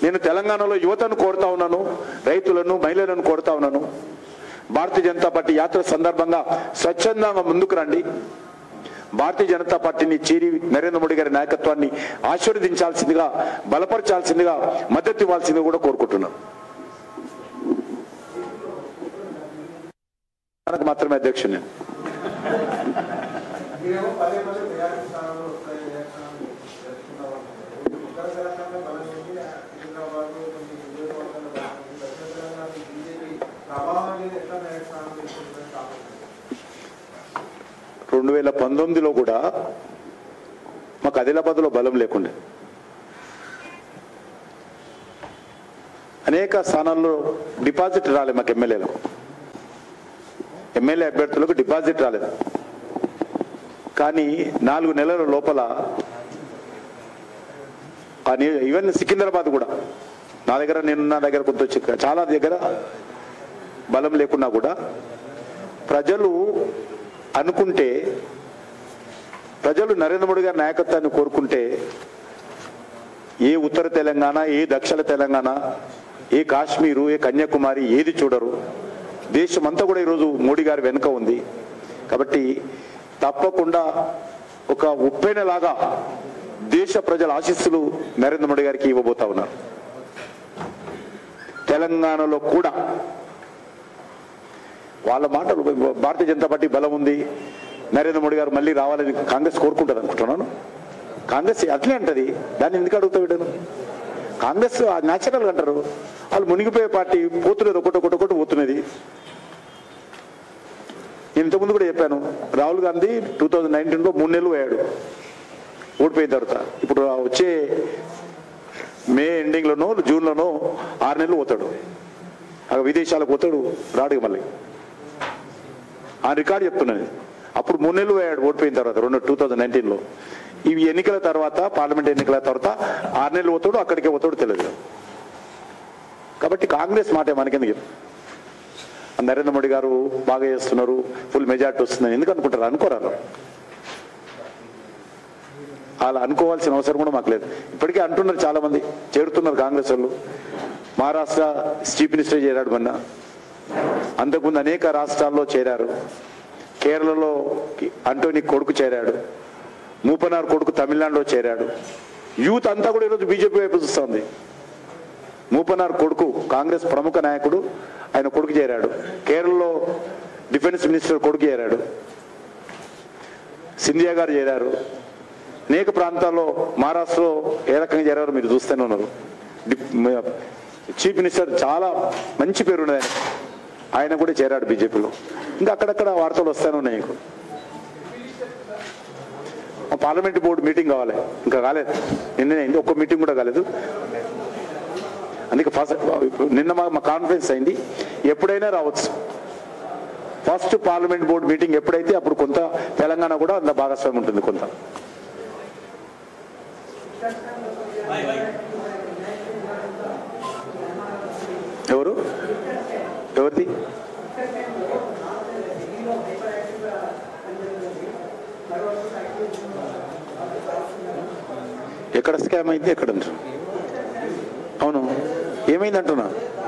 నేను తెలంగాణలో యువతను కోరుతా ఉన్నాను రైతులను మహిళలను కోరుతా ఉన్నాను భారతీయ జనతా పార్టీ యాత్ర సందర్భంగా స్వచ్ఛందంగా ముందుకు రండి భారతీయ జనతా పార్టీని చేరి నరేంద్ర మోడీ గారి నాయకత్వాన్ని ఆశీర్వదించాల్సిందిగా బలపరచాల్సిందిగా మద్దతు ఇవ్వాల్సిందిగా కూడా కోరుకుంటున్నాను మనకు మాత్రమే అధ్యక్షుడు నేను మీరేమో పదే పదే మెజారిటీ స్థానాలు వస్తాయి మెజారిటీ స్థానాలు తెచ్చుకుంటాం ఉత్తర తెలంగాణ బలం ఉంది హైదరాబాద్ కొన్ని నియోజకవర్గాలు బలం ఉంది దక్షిణ తెలంగాణ బీజేపీ ప్రభావం అనేది ఎట్లా మెజారిటీ స్థానాలు తెచ్చుకుంటుందని కాకుండా రెండు వేల పంతొమ్మిదిలో కూడా మాకు ఆదిలాబాద్లో బలం లేకుండే అనేక స్థానాల్లో డిపాజిట్ రాలేదు మాకు ఎమ్మెల్యేలకు ఎమ్మెల్యే అభ్యర్థులకు డిపాజిట్ రాలేదు కానీ నాలుగు నెలల లోపల కానీ ఈవెన్ సికింద్రాబాద్ కూడా నా దగ్గర నేను నా దగ్గర కొంత వచ్చి చాలా దగ్గర బలం లేకున్నా కూడా ప్రజలు అనుకుంటే ప్రజలు నరేంద్ర మోడీ గారి నాయకత్వాన్ని కోరుకుంటే ఏ ఉత్తర తెలంగాణ ఏ దక్షిణ తెలంగాణ ఏ కాశ్మీరు ఏ కన్యాకుమారి ఏది చూడరు దేశమంతా కూడా ఈరోజు మోడీ గారి వెనుక ఉంది కాబట్టి తప్పకుండా ఒక ఉప్పెనలాగా దేశ ప్రజల ఆశీస్సులు నరేంద్ర మోడీ గారికి ఇవ్వబోతా ఉన్నారు తెలంగాణలో కూడా వాళ్ళ మాటలు భారతీయ జనతా పార్టీ బలం ఉంది నరేంద్ర మోడీ గారు మళ్ళీ రావాలని కాంగ్రెస్ కోరుకుంటుంది అనుకుంటున్నాను కాంగ్రెస్ అట్లే అంటది దాన్ని ఎందుకు అడుగుతా బిడ్డను కాంగ్రెస్ న్యాచురల్ అంటారు వాళ్ళు మునిగిపోయే పార్టీ పోతున్నది ఒకటి ఒకటి ఒకటి పోతున్నది నేను ఇంతకుముందు కూడా చెప్పాను రాహుల్ గాంధీ టూ థౌజండ్ నైన్టీన్లో మూడు నెలలు పోయాడు ఓడిపోయిన తర్వాత ఇప్పుడు ఆ వచ్చే మే ఎండింగ్లోనో జూన్లోనో ఆరు నెలలు పోతాడు ఆ విదేశాలకు పోతాడు రాడు ఇక మళ్ళీ ఆ రికార్డు చెప్తున్నాను అప్పుడు మూడు నెలలు పోయాడు ఓడిపోయిన తర్వాత రెండు టూ థౌజండ్ నైన్టీన్లో ఇవి ఎన్నికల తర్వాత పార్లమెంట్ ఎన్నికల తర్వాత ఆరు నెలలు పోతాడు అక్కడికే పోతాడు తెలియదు కాబట్టి కాంగ్రెస్ మాట మనకెందుకు నరేంద్ర మోడీ గారు బాగా చేస్తున్నారు ఫుల్ మెజార్టీ వస్తుందని ఎందుకు అనుకుంటారు అనుకోరారు అలా అనుకోవాల్సిన అవసరం కూడా మాకు లేదు ఇప్పటికే అంటున్నారు చాలా మంది చేరుతున్నారు కాంగ్రెస్ వాళ్ళు మహారాష్ట్ర చీఫ్ మినిస్టర్ చేరాడు మొన్న అంతకుముందు అనేక రాష్ట్రాల్లో చేరారు కేరళలో అంటోనీ కొడుకు చేరాడు మూపనార్ కొడుకు తమిళనాడులో చేరాడు యూత్ అంతా కూడా ఈరోజు బీజేపీ వైపు చూస్తుంది మూపనార్ కొడుకు కాంగ్రెస్ ప్రముఖ నాయకుడు ఆయన కొడుకు చేరాడు కేరళలో డిఫెన్స్ మినిస్టర్ కొడుకు చేరాడు సింధియా గారు చేరారు అనేక ప్రాంతాల్లో మహారాష్ట్రలో ఏ రకంగా చేరారో మీరు చూస్తూనే ఉన్నారు డి- మ- చీఫ్ మినిస్టర్ చాలా మంచి పేరు ఉన్నది ఆయన ఆయన కూడా చేరాడు బీజేపీలో ఇంకా అక్కడక్కడ వార్తలు వస్తూనే ఉన్నాయి మీకు మా పార్లమెంట్ బోర్డు మీటింగ్ కావాలి ఇంకా కాలేదు నిన్ననే అయింది ఒక్క మీటింగ్ కూడా కాలేదు అందుకే ఫస్ట్ నిన్న మా మా కాన్ఫరెన్స్ అయింది ఎప్పుడైనా రావచ్చు ఫస్ట్ పార్లమెంట్ బోర్డు మీటింగ్ ఎప్పుడైతే అప్పుడు కొంత తెలంగాణ కూడా అంత భాగస్వామ్యం ఉంటుంది కొంత ఎవరు ఎవరిది ఎక్కడ స్కామ్ అయింది ఎక్కడ అంటారు అవును ఏమైంది అంటున్నా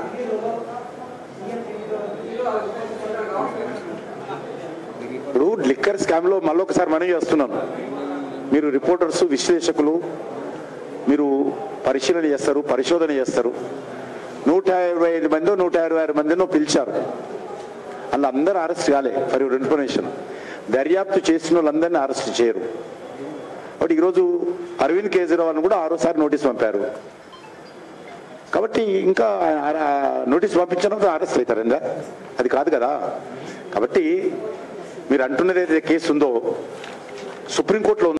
ఇప్పుడు లిక్కర్ స్కామ్ లో మళ్ళీ ఒకసారి మనవి చేస్తున్నాను మీరు రిపోర్టర్స్ విశ్లేషకులు మీరు పరిశీలన చేస్తారు పరిశోధన చేస్తారు నూట ఇరవై ఐదు మందో నూట ఇరవై ఆరు మందినో పిలిచారు అలా అందరూ అరెస్ట్ కాలే ఫర్ యువర్ ఇన్ఫర్మేషన్ దర్యాప్తు చేసిన వాళ్ళందరినీ అరెస్ట్ చేయరు కాబట్టి ఈరోజు అరవింద్ కేజ్రీవాల్ని కూడా ఆరోసారి నోటీస్ పంపారు కాబట్టి ఇంకా ఆ- ఆ నోటీస్ పంపించడం అరెస్ట్ అవుతారంగా అది కాదు కదా కాబట్టి మీరు అంటున్నది ఏదైతే కేసు ఉందో సుప్రీంకోర్టులో ఉంది